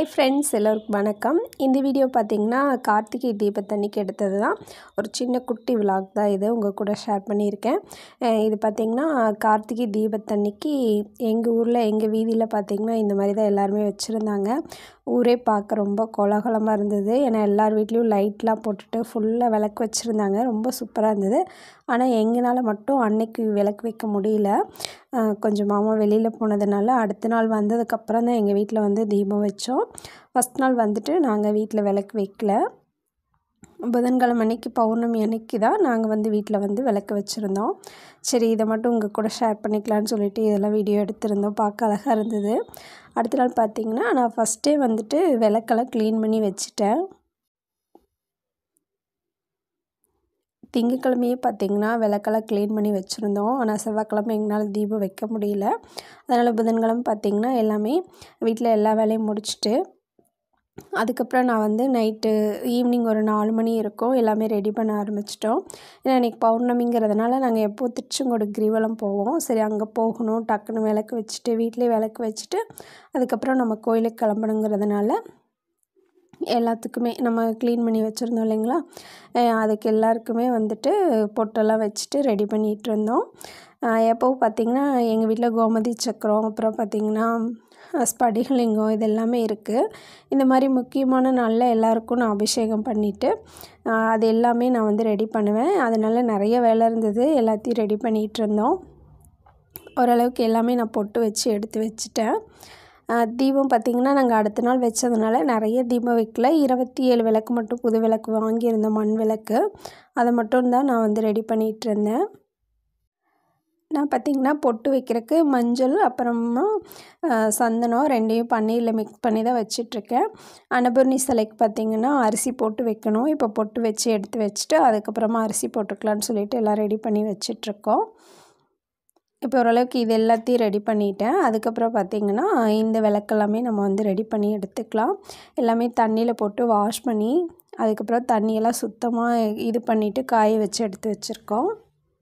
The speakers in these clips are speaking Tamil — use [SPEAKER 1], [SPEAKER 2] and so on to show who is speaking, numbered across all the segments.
[SPEAKER 1] ஹை ஃப்ரெண்ட்ஸ் எல்லோருக்கும் வணக்கம் இந்த வீடியோ பார்த்தீங்கன்னா கார்த்திகை தீபத்தன்னைக்கு எடுத்தது தான் ஒரு சின்ன குட்டி விலாக் தான் இது உங்கள் கூட ஷேர் பண்ணியிருக்கேன் அஹ் இது பார்த்திங்கன்னா கார்த்திகை தீபத்தன்னைக்கு எங்கள் ஊரில் எங்கள் வீதியில் பார்த்திங்கன்னா இந்த மாதிரி தான் எல்லாருமே வச்சுருந்தாங்க ஊரே பார்க்க ரொம்ப கோலாகலமாக இருந்தது ஏன்னா எல்லார் வீட்லேயும் லைட்லாம் போட்டுட்டு ஃபுல்லாக விளக்கு வச்சுருந்தாங்க ரொம்ப சூப்பராக இருந்தது ஆனால் எங்களால் மட்டும் அன்னைக்கு விளக்கு வைக்க முடியல அஹ் கொஞ்சம் மாமா வெளியில் போனதுனால அடுத்த நாள் வந்ததுக்கப்புறம் தான் எங்கள் வீட்டில் வந்து தீபம் வச்சோம் ஃபஸ்ட் நாள் வந்துட்டு நாங்கள் வீட்டில் விளக்கு வைக்கல புதன்கிழமை அன்னைக்கு பௌர்ணமி அன்னைக்கு தான் நாங்கள் வந்து வீட்டில் வந்து விளக்கு வச்சுருந்தோம் சரி இதை மட்டும் உங்கள் கூட ஷேர் பண்ணிக்கலான்னு சொல்லிட்டு இதெல்லாம் வீடியோ எடுத்திருந்தோம் பார்க்க அழகாக இருந்தது அடுத்த நாள் பார்த்திங்கன்னா நான் ஃபஸ்ட்டே வந்துட்டு விளக்கெல்லாம் க்ளீன் பண்ணி வச்சுட்டேன் திங்கக்கிழமையே பார்த்திங்கன்னா விளக்கெல்லாம் க்ளீன் பண்ணி வச்சுருந்தோம் ஆனால் செவ்வாய்க்கிழமை எங்களால் தீபம் வைக்க முடியல அதனால் புதன்கிழமை பார்த்திங்கன்னா எல்லாமே வீட்டில் எல்லா வேலையும் முடிச்சுட்டு அதுக்கப்புறம் நான் வந்து நைட்டு ஈவினிங் ஒரு நாலு மணி இருக்கும் எல்லாமே ரெடி பண்ண ஆரம்பிச்சிட்டோம் ஏன்னா இன்றைக்கி பௌர்ணமிங்கிறதுனால நாங்கள் எப்போ திருச்செங்கோடு கிரிவலம் போவோம் சரி அங்கே போகணும் டக்குன்னு விளக்கு வச்சுட்டு வீட்டிலே விளக்கு வச்சுட்டு அதுக்கப்புறம் நம்ம கோயிலுக்கு கிளம்பணுங்கிறதுனால எல்லாத்துக்குமே நம்ம க்ளீன் பண்ணி வச்சுருந்தோம் இல்லைங்களா அஹ் அதுக்கு எல்லாருக்குமே வந்துட்டு பொட்டெல்லாம் வச்சுட்டு ரெடி பண்ணிகிட்டு இருந்தோம் அஹ் எப்போவும் பார்த்திங்கன்னா எங்கள் வீட்டில் கோமதி சக்கரம் அப்புறம் பார்த்திங்கன்னா ஸ்படிகலிங்கம் இது எல்லாமே இருக்குது இந்த மாதிரி முக்கியமான நாளில் எல்லாருக்கும் நான் அபிஷேகம் பண்ணிவிட்டு அது எல்லாமே நான் வந்து ரெடி பண்ணுவேன் அதனால் நிறைய வேலை இருந்தது எல்லாத்தையும் ரெடி பண்ணிகிட்டு இருந்தோம் ஓரளவுக்கு எல்லாமே நான் பொட்டு வச்சு எடுத்து வச்சுட்டேன் தீபம் பார்த்திங்கன்னா நாங்கள் அடுத்த நாள் வச்சதுனால நிறைய தீபம் வைக்கல இருபத்தி ஏழு விளக்கு மட்டும் புது விளக்கு வாங்கியிருந்தோம் மண் விளக்கு அதை மட்டும் தான் நான் வந்து ரெடி பண்ணிகிட்டு இருந்தேன் நான் பார்த்திங்கன்னா பொட்டு வைக்கிறதுக்கு மஞ்சள் அப்புறமா சந்தனம் ரெண்டையும் பன்னீரில் மிக்ஸ் பண்ணி தான் வச்சிட்ருக்கேன் அன்னபூர்ணி சிலைக்கு பார்த்திங்கன்னா அரிசி போட்டு வைக்கணும் இப்போ பொட்டு வச்சு எடுத்து வச்சுட்டு அதுக்கப்புறமா அரிசி போட்டுக்கலான்னு சொல்லிட்டு எல்லாம் ரெடி பண்ணி வச்சிட்ருக்கோம் இப்போ ஓரளவுக்கு இது எல்லாத்தையும் ரெடி பண்ணிட்டேன் அதுக்கப்புறம் பார்த்திங்கன்னா இந்த விளக்கெல்லாமே நம்ம வந்து ரெடி பண்ணி எடுத்துக்கலாம் எல்லாமே தண்ணியில் போட்டு வாஷ் பண்ணி அதுக்கப்புறம் தண்ணியெல்லாம் சுத்தமாக இது பண்ணிவிட்டு காய வச்சு எடுத்து வச்சுருக்கோம்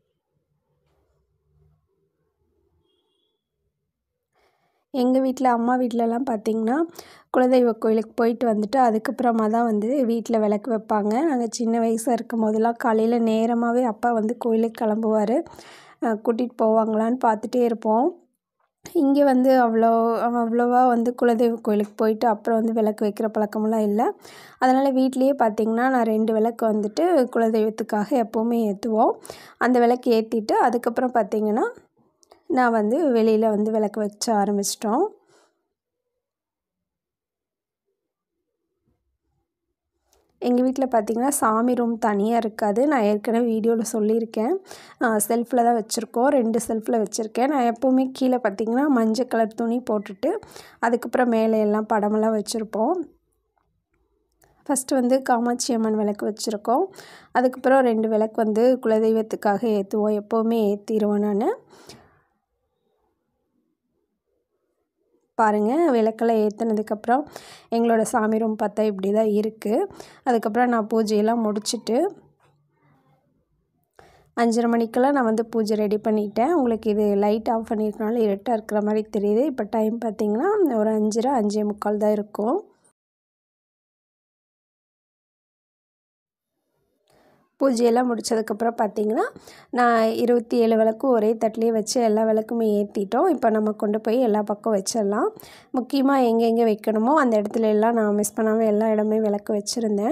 [SPEAKER 1] எங்கள் வீட்டில் அம்மா வீட்டிலலாம் பார்த்திங்கன்னா குலதெய்வ கோயிலுக்கு போயிட்டு வந்துட்டு அதுக்கப்புறமா தான் வந்து வீட்டில் விளக்கு வைப்பாங்க நாங்கள் சின்ன வயசாக இருக்கும் போதெல்லாம் காலையில் நேரமாகவே அப்பா வந்து கோயிலுக்கு கிளம்புவார் கூட்டிகிட்டு போவாங்களான்னு பார்த்துட்டே இருப்போம் இங்கே வந்து அவ்வளோ அவ்வளோவா வந்து குலதெய்வ கோயிலுக்கு போயிட்டு அப்புறம் வந்து விளக்கு வைக்கிற பழக்கமெல்லாம் இல்லை அதனால் வீட்லேயே பார்த்திங்கன்னா நான் ரெண்டு விளக்கு வந்துட்டு குலதெய்வத்துக்காக எப்போவுமே ஏற்றுவோம் அந்த விளக்கு ஏற்றிட்டு அதுக்கப்புறம் பார்த்திங்கன்னா நான் வந்து வெளியில் வந்து விளக்கு வச்ச ஆரம்பிச்சிட்டோம் எங்கள் வீட்டில் பார்த்திங்கன்னா சாமி ரூம் தனியாக இருக்காது நான் ஏற்கனவே வீடியோவில் சொல்லியிருக்கேன் செல்ஃபில் தான் வச்சுருக்கோம் ரெண்டு செல்ஃபில் வச்சுருக்கேன் நான் எப்போவுமே கீழே பார்த்திங்கன்னா மஞ்சள் கலர் துணி போட்டுட்டு அதுக்கப்புறம் மேலே எல்லாம் படமெல்லாம் வச்சுருப்போம் ஃபஸ்ட்டு வந்து காமாட்சி அம்மன் விளக்கு வச்சுருக்கோம் அதுக்கப்புறம் ரெண்டு விளக்கு வந்து குலதெய்வத்துக்காக ஏற்றுவோம் எப்போவுமே ஏற்றிடுவேன் நான் பாருங்கள் விளக்கெல்லாம் ஏற்றினதுக்கப்புறம் எங்களோட சாமி ரூம் பார்த்தா இப்படி தான் இருக்குது அதுக்கப்புறம் நான் பூஜையெல்லாம் முடிச்சுட்டு அஞ்சரை மணிக்கெல்லாம் நான் வந்து பூஜை ரெடி பண்ணிட்டேன் உங்களுக்கு இது லைட் ஆஃப் பண்ணியிருக்கனால இருட்டாக இருக்கிற மாதிரி தெரியுது இப்போ டைம் பார்த்திங்கன்னா ஒரு அஞ்சரை அஞ்சே முக்கால் தான் இருக்கும் பூஜையெல்லாம் முடித்ததுக்கப்புறம் பார்த்திங்கன்னா நான் இருபத்தி ஏழு விளக்கும் ஒரே தட்டிலே வச்சு எல்லா விளக்குமே ஏற்றிட்டோம் இப்போ நம்ம கொண்டு போய் எல்லா பக்கம் வச்சிடலாம் முக்கியமாக எங்கெங்கே வைக்கணுமோ அந்த இடத்துல எல்லாம் நான் மிஸ் பண்ணாமல் எல்லா இடமே விளக்கு வச்சுருந்தேன்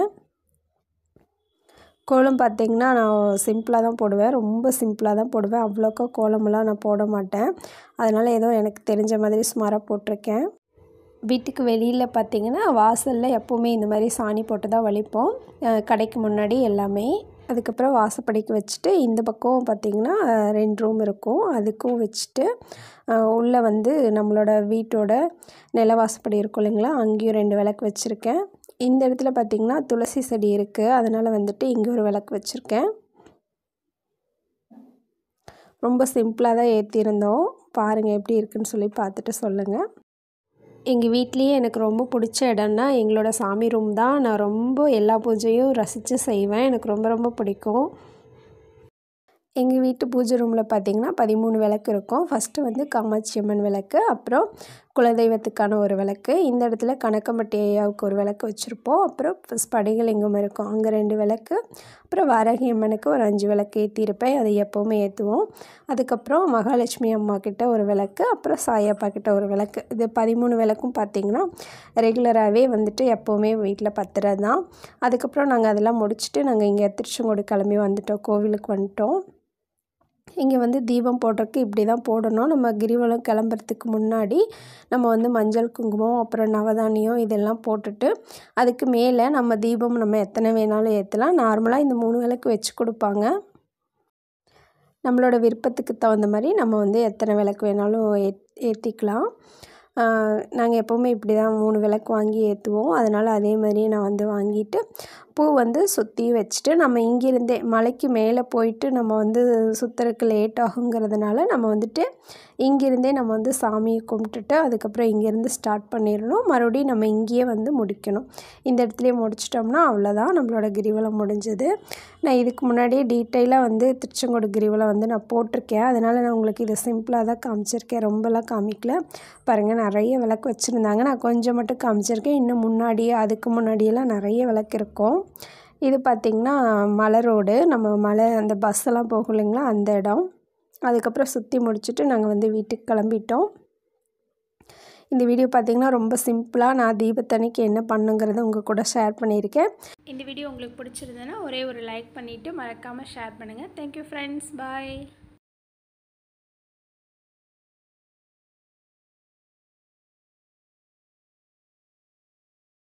[SPEAKER 1] கோலம் பார்த்திங்கன்னா நான் சிம்பிளாக தான் போடுவேன் ரொம்ப சிம்பிளாக தான் போடுவேன் அவ்வளோக்கா கோலமெல்லாம் நான் போட மாட்டேன் அதனால் ஏதோ எனக்கு தெரிஞ்ச மாதிரி சுமாராக போட்டிருக்கேன் வீட்டுக்கு வெளியில் பார்த்திங்கன்னா வாசலில் எப்போவுமே இந்த மாதிரி சாணி போட்டு தான் வலிப்போம் கடைக்கு முன்னாடி எல்லாமே அதுக்கப்புறம் வாசப்படிக்கு வச்சுட்டு இந்த பக்கம் பார்த்திங்கன்னா ரெண்டு ரூம் இருக்கும் அதுக்கும் வச்சுட்டு உள்ளே வந்து நம்மளோட வீட்டோட நில வாசப்படி இருக்கும் இல்லைங்களா அங்கேயும் ரெண்டு விளக்கு வச்சுருக்கேன் இந்த இடத்துல பார்த்திங்கன்னா துளசி செடி இருக்குது அதனால் வந்துட்டு இங்கே ஒரு விளக்கு வச்சுருக்கேன் ரொம்ப சிம்பிளாக தான் ஏற்றிருந்தோம் பாருங்கள் எப்படி இருக்குன்னு சொல்லி பார்த்துட்டு சொல்லுங்கள் எங்கள் வீட்லேயே எனக்கு ரொம்ப பிடிச்ச இடம்னா எங்களோட சாமி ரூம் தான் நான் ரொம்ப எல்லா பூஜையும் ரசித்து செய்வேன் எனக்கு ரொம்ப ரொம்ப பிடிக்கும் எங்கள் வீட்டு பூஜை ரூமில் பார்த்திங்கன்னா பதிமூணு விளக்கு இருக்கும் ஃபஸ்ட்டு வந்து காமாட்சி அம்மன் விளக்கு அப்புறம் குலதெய்வத்துக்கான ஒரு விளக்கு இந்த இடத்துல கணக்கம்பட்டி ஐயாவுக்கு ஒரு விளக்கு வச்சுருப்போம் அப்புறம் ஸ்படிகலிங்கம் இருக்கும் அங்கே ரெண்டு விளக்கு அப்புறம் வாராகி அம்மனுக்கு ஒரு அஞ்சு விளக்கு ஏற்றிருப்பேன் அதை எப்போவுமே ஏற்றுவோம் அதுக்கப்புறம் மகாலட்சுமி அம்மா கிட்ட ஒரு விளக்கு அப்புறம் சாயப்பா கிட்ட ஒரு விளக்கு இது பதிமூணு விளக்கும் பார்த்திங்கன்னா ரெகுலராகவே வந்துட்டு எப்போவுமே வீட்டில் பத்துறது தான் அதுக்கப்புறம் நாங்கள் அதெல்லாம் முடிச்சுட்டு நாங்கள் இங்கே திருச்செங்கோடு கிளம்பி வந்துட்டோம் கோவிலுக்கு வந்துட்டோம் இங்கே வந்து தீபம் போடுறதுக்கு இப்படி தான் போடணும் நம்ம கிரிவலம் கிளம்புறதுக்கு முன்னாடி நம்ம வந்து மஞ்சள் குங்குமம் அப்புறம் நவதானியம் இதெல்லாம் போட்டுட்டு அதுக்கு மேலே நம்ம தீபம் நம்ம எத்தனை வேணாலும் ஏற்றலாம் நார்மலாக இந்த மூணு விளக்கு வச்சு கொடுப்பாங்க நம்மளோட விருப்பத்துக்கு தகுந்த மாதிரி நம்ம வந்து எத்தனை விளக்கு வேணாலும் ஏ ஏற்றிக்கலாம் நாங்கள் எப்போவுமே இப்படி தான் மூணு விளக்கு வாங்கி ஏற்றுவோம் அதனால் அதே மாதிரியே நான் வந்து வாங்கிட்டு பூ வந்து சுற்றி வச்சுட்டு நம்ம இங்கிருந்தே மலைக்கு மேலே போயிட்டு நம்ம வந்து சுற்றுறதுக்கு லேட் ஆகுங்கிறதுனால நம்ம வந்துட்டு இங்கிருந்தே நம்ம வந்து சாமியை கும்பிட்டுட்டு அதுக்கப்புறம் இங்கேருந்து ஸ்டார்ட் பண்ணிடணும் மறுபடியும் நம்ம இங்கேயே வந்து முடிக்கணும் இந்த இடத்துலையே முடிச்சிட்டோம்னா அவ்வளோதான் நம்மளோட கிரிவலம் முடிஞ்சது நான் இதுக்கு முன்னாடியே டீட்டெயிலாக வந்து திருச்செங்கோடு கிரிவலம் வந்து நான் போட்டிருக்கேன் அதனால் நான் உங்களுக்கு இதை சிம்பிளாக தான் காமிச்சிருக்கேன் ரொம்பலாம் காமிக்கல பாருங்கள் நிறைய விளக்கு வச்சுருந்தாங்க நான் கொஞ்சம் மட்டும் காமிச்சிருக்கேன் இன்னும் முன்னாடியே அதுக்கு முன்னாடியெல்லாம் நிறைய விளக்கு இருக்கும் இது பார்த்திங்கன்னா மலை ரோடு நம்ம மலை அந்த பஸ்ஸெல்லாம் போகும் இல்லைங்களா அந்த இடம் அதுக்கப்புறம் சுற்றி முடிச்சுட்டு நாங்கள் வந்து வீட்டுக்கு கிளம்பிட்டோம் இந்த வீடியோ பார்த்திங்கன்னா ரொம்ப சிம்பிளாக நான் தீபத்தன்னைக்கு என்ன பண்ணுங்கிறத உங்கள் கூட ஷேர் பண்ணியிருக்கேன்
[SPEAKER 2] இந்த வீடியோ உங்களுக்கு பிடிச்சிருந்ததுன்னா ஒரே ஒரு லைக் பண்ணிவிட்டு மறக்காமல் ஷேர் பண்ணுங்கள் தேங்க்யூ ஃப்ரெண்ட்ஸ் பாய்